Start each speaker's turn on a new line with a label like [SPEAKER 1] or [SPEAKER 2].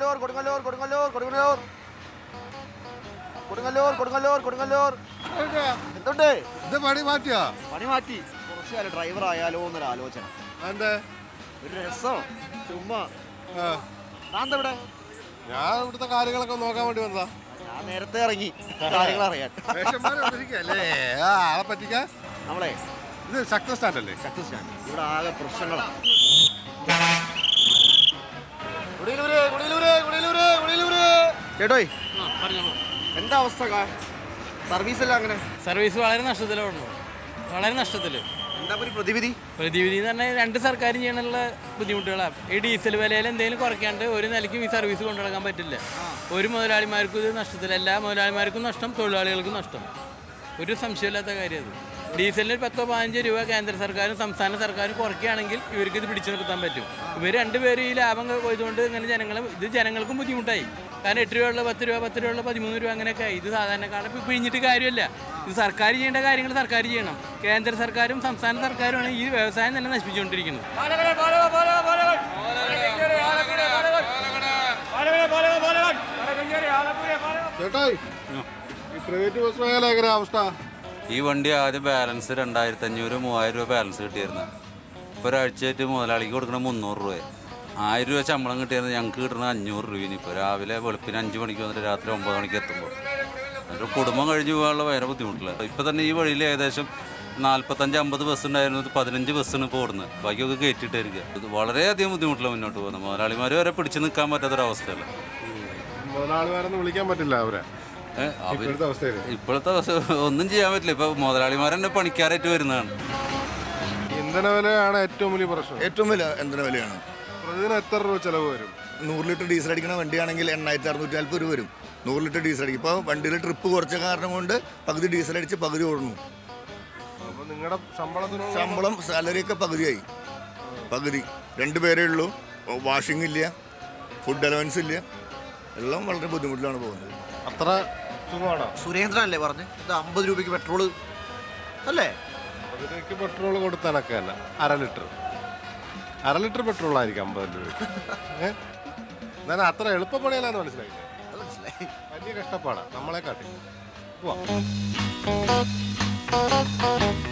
[SPEAKER 1] കൊടുങ്ങല്ലൂർ കൊടുങ്ങല്ലൂർ കൊടുങ്ങല്ലൂർ കൊടുങ്ങല്ലൂർ കൊടുങ്ങല്ലൂർ കൊടുങ്ങല്ലൂർ കൊടുങ്ങല്ലൂർ എന്തുണ്ട്
[SPEAKER 2] ഇത് പണി മാറ്റിയാ
[SPEAKER 1] പണി മാറ്റി കുറച്ചു കാലം ഡ്രൈവർ ആയാലോ എന്നൊരു ആലോചന
[SPEAKER 2] എന്റെ
[SPEAKER 1] ഒരു രസം ചുമ്മാ
[SPEAKER 2] ആ,
[SPEAKER 1] താന്ത ഇവിടെ
[SPEAKER 2] ഞാൻ ഇവിടുത്തെ കാര്യങ്ങളൊക്കെ നോക്കാൻ വേണ്ടി വന്നതാ
[SPEAKER 1] ഞാൻ നേരത്തെ ഇറങ്ങി കാര്യങ്ങൾ അറിയാൻ
[SPEAKER 2] വേഷന്മാരെ ഉപയോഗിക്കല്ലേ ആ ആളെ പറ്റിക്കാൻ
[SPEAKER 1] നമ്മളെ
[SPEAKER 2] ഇത് ശക്തി സ്റ്റാൻഡ് അല്ലേ
[SPEAKER 1] ശക്തി സ്റ്റാൻഡ് ഇവിടെ ആകെ പ്രശ്നങ്ങളാണ് കുടിയിലൂര് കുടിയിലൂര് കുടിയിലൂര് കുടിയിലൂര് ചേട്ടോയ് എന്താ അവസ്ഥ സർവീസ് എല്ലാം അങ്ങനെ
[SPEAKER 3] സർവീസ് വളരെ നഷ്ടത്തിലാണ് വളരെ നഷ്ടത്തിൽ
[SPEAKER 1] എന്താ ഒരു പ്രതിവിധി
[SPEAKER 3] പ്രതിവിധി എന്ന് പറഞ്ഞാൽ രണ്ട് സർക്കാരും ചെയ്യാനുള്ള ബുദ്ധിമുട്ടുകളാണ് ഈ ഡീസൽ വിലയിൽ എന്തെങ്കിലും കുറയ്ക്കാണ്ട് ഒരു നിലയ്ക്കും ഈ സർവീസ് കൊണ്ടു നടക്കാൻ പറ്റില്ല ഒരു മുതലാളിമാർക്കും ഇത് നഷ്ടത്തിൽ എല്ലാ മുതലാളിമാർക്കും നഷ്ടം തൊഴിലാളികൾക്കും നഷ്ടം ഒരു സംശയമില്ലാത്ത കാര്യം അത് ഡീസലിന് ഒരു പത്തോ പതിനഞ്ചോ രൂപ കേന്ദ്ര സർക്കാരും സംസ്ഥാന സർക്കാരും കുറയ്ക്കുകയാണെങ്കിൽ ഇവർക്ക് ഇത് പിടിച്ചു നിർത്താൻ പറ്റും ഇവർ രണ്ടുപേരും ഈ ലാഭം കൊയ്തുകൊണ്ട് ഇങ്ങനെ ജനങ്ങളെ ഇത് ജനങ്ങൾക്കും ബുദ്ധിമുട്ടായി കാരണം എട്ട് രൂപ ഉള്ള പത്ത് രൂപ പത്ത് രൂപ ഉള്ള പതിമൂന്ന് രൂപ അങ്ങനെയൊക്കെ ആയി ഇത് സാധാരണക്കാരെ ഇപ്പം പിഴിഞ്ഞിട്ട് കാര്യമില്ല ഇത് സർക്കാർ ചെയ്യേണ്ട കാര്യങ്ങൾ സർക്കാർ ചെയ്യണം കേന്ദ്ര സർക്കാരും സംസ്ഥാന സർക്കാരുമാണ് ഈ വ്യവസായം തന്നെ നശിപ്പിച്ചുകൊണ്ടിരിക്കുന്നത്
[SPEAKER 2] ചേട്ടായി ഈ പ്രൈവറ്റ് ബസ് മേഖല എങ്ങനെയാ അവസ്ഥ
[SPEAKER 4] ഈ വണ്ടി ആദ്യം ബാലൻസ് രണ്ടായിരത്തി അഞ്ഞൂറ് മൂവായിരം രൂപ ബാലൻസ് കിട്ടിയിരുന്നു ഇപ്പോൾ ഒരാഴ്ചയായിട്ട് മുതലാളിക്ക് കൊടുക്കണ മുന്നൂറ് രൂപ ആയിരം രൂപ ശമ്പളം കിട്ടിയിരുന്നത് ഞങ്ങൾക്ക് കിട്ടുന്ന അഞ്ഞൂറ് രൂപ ഇപ്പോൾ രാവിലെ വെളുപ്പിന് അഞ്ച് മണിക്ക് വന്നിട്ട് രാത്രി ഒമ്പത് മണിക്ക് എത്തുമ്പോൾ ഒരു കുടുംബം കഴിഞ്ഞ് പോകാനുള്ള ഭയങ്കര ബുദ്ധിമുട്ടില്ല ഇപ്പം തന്നെ ഈ വഴിയിൽ ഏകദേശം നാൽപ്പത്തഞ്ച് അമ്പത് ബസ് ഉണ്ടായിരുന്നത് പതിനഞ്ച് ബസ്സാണ് ഇപ്പോൾ ഓടുന്നത് ബാക്കിയൊക്കെ കയറ്റിയിട്ടായിരിക്കുക ഇത് വളരെയധികം ബുദ്ധിമുട്ടില്ല മുന്നോട്ട് പോകുന്നത് മുതലാളിമാർ വരെ പിടിച്ച് നിൽക്കാൻ പറ്റാത്തൊരവസ്ഥയല്ല
[SPEAKER 2] മുതലാളിമാരൊന്നും വിളിക്കാൻ പറ്റില്ല അവരെ
[SPEAKER 4] ഏ, അവർ
[SPEAKER 2] ഇപ്പോഴത്തെ അവസ്ഥയിൽ
[SPEAKER 4] ഇപ്പോഴത്തെ അവസ്ഥ ഒന്നും ചെയ്യാൻ പറ്റില്ല ഇപ്പോൾ മുതലാളിമാർ തന്നെ പണിക്കാരായിട്ട് വരുന്നതാണ്
[SPEAKER 2] ഇന്ധന വിലയാണ് ഏറ്റവും വലിയ പ്രശ്നം
[SPEAKER 5] ഏറ്റവും വില എന്തിനു വിലയാണ്
[SPEAKER 2] പ്രതിദിനം എത്ര രൂപ ചെലവ് വരും
[SPEAKER 5] നൂറ് ലിറ്റർ ഡീസൽ അടിക്കുന്ന വണ്ടിയാണെങ്കിൽ എണ്ണായിരത്തി അറുന്നൂറ്റി നാൽപ്പത് രൂപ വരും നൂറ് ലിറ്റർ ഡീസൽ അടിക്കും ഇപ്പോൾ വണ്ടിയിൽ ട്രിപ്പ് കുറച്ച കാരണം കൊണ്ട് പകുതി ഡീസൽ അടിച്ച് പകുതി ഓടുന്നു
[SPEAKER 2] അപ്പൊ നിങ്ങളുടെ ശമ്പളത്തിനുള്ള
[SPEAKER 5] ശമ്പളം സാലറിയൊക്കെ പകുതിയായി പകുതി രണ്ട് പേരേ ഉള്ളൂ വാഷിംഗ് ഇല്ല ഫുഡ് അലവൻസ് ഇല്ല എല്ലാം വളരെ ബുദ്ധിമുട്ടിലാണ് പോകുന്നത്
[SPEAKER 2] അത്ര സുഖമാണോ
[SPEAKER 1] സുരേന്ദ്രൻ അല്ലേ പറഞ്ഞു ഇത് അമ്പത് രൂപയ്ക്ക് പെട്രോള് അല്ലേ
[SPEAKER 2] അതിലേക്ക് പെട്രോൾ കൊടുത്തനൊക്കെ തന്നെ അര ലിറ്റർ അര ലിറ്റർ പെട്രോൾ ആയിരിക്കും അമ്പത് രൂപയ്ക്ക് ഏഹ് എന്നാൽ അത്ര എളുപ്പപ്പണിയല്ലാന്ന് മനസ്സിലായി
[SPEAKER 1] അത് മനസ്സിലായി
[SPEAKER 2] വലിയ കഷ്ടപ്പാടാ നമ്മളെ കാട്ടി പോവാ